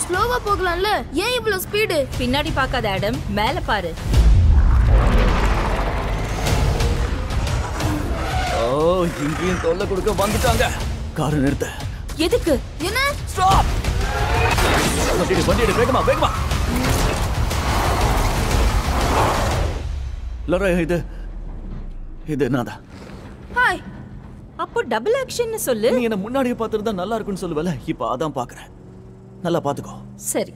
ஸ்லோவா போகலாம்ல ஏன் இவ்வளவு ஸ்பீடு பின்னாடி பார்க்காத ஆடம் மேல பாரு ஓ இங்கேயும் தொல்லை கொடுக்க வந்துட்டாங்க காரை நிறுத்த எதுக்கு என்ன ஸ்டாப் வண்டிடு வண்டிடு வேகமா வேகமா லரா இது இது நான் தான் ஹாய் அப்போ டபுள் ஆக்ஷன் சொல்லு நீ என்ன முன்னாடியே பார்த்துருந்தா நல்லா இருக்கும்னு சொல்லுவல இப்போ அதான் பார்க்கறேன் நல்லா பார்த்துக்கோ சரி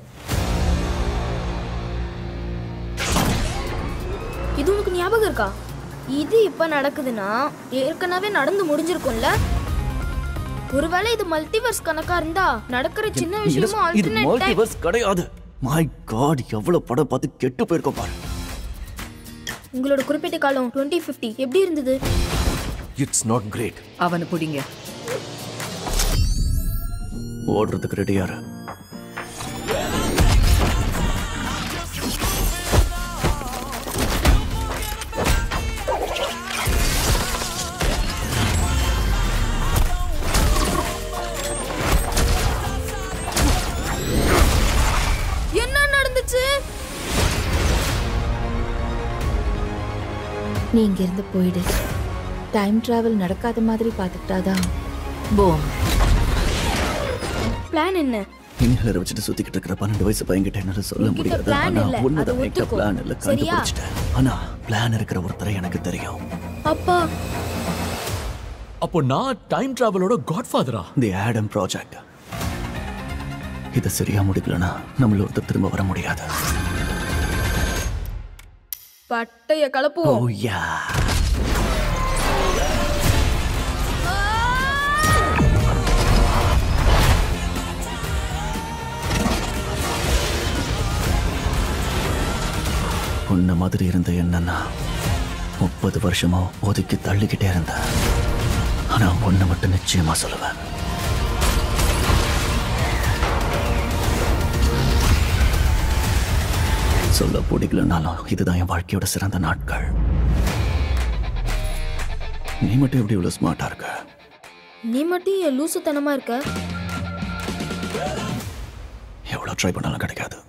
இது உனக்கு ஞாபகம் இருக்கா இது இப்ப நடக்குதுன்னா ஏற்கனவே நடந்து முடிஞ்சிருக்கும்ல ஒருவேளை இது மல்டிவர்ஸ் கணக்கா இருந்தா நடக்கிற சின்ன இது- விஷயமும் இது ஆல்டர்னேட் டைம் மல்டிவர்ஸ் கிடையாது மை காட் எவ்வளவு படம் பார்த்து கெட்டு போயிருக்கோம் பாரு உங்களோட குறிப்பிட்ட காலம் 2050 எப்படி இருந்தது இட்ஸ் நாட் கிரேட் அவனை பிடிங்க ஓடுறதுக்கு ரெடியாரு என்ன நடந்துச்சு நீ இங்கிருந்து போயிடு டைம் டிராவல் நடக்காத மாதிரி பார்த்துக்கிட்டாதான் போம் பிளான் என்ன இன்ஹேலர் வச்சுட்டு சுத்திக்கிட்டு இருக்கிற பன்னெண்டு வயசு பையன்கிட்ட என்னால சொல்ல உன்கிட்ட முடியாது plan ஆனா இல்ல, உன்னதான் அதை என்கிட்ட ஒத்துக்கோ. பிளான் இல்ல சரியா? கண்டுபிடிச்சிட்டேன் ஆனா பிளான் இருக்கிற ஒருத்தரை எனக்கு தெரியும் அப்பா அப்போ நான் டைம் டிராவலோட காட்ஃபாதரா தி ஆடம் ப்ராஜெக்ட் இதை சரியா முடிக்கலனா நம்மள ஒருத்தர் திரும்ப வர முடியாது பட்டைய ஓ கலப்புவோம் யா உன்ன மாதிரி இருந்த என்னன்னா முப்பது வருஷமா ஒதுக்கி தள்ளிக்கிட்டே இருந்த ஆனா ஒண்ணு மட்டும் நிச்சயமா சொல்லுவேன் சொல்ல பிடிக்கலனாலும் இதுதான் என் வாழ்க்கையோட சிறந்த நாட்கள் நீ மட்டும் எப்படி இவ்வளவு ஸ்மார்ட்டா இருக்க நீ மட்டும் என் லூசுத்தனமா இருக்க எவ்வளவு ட்ரை பண்ணாலும் கிடைக்காது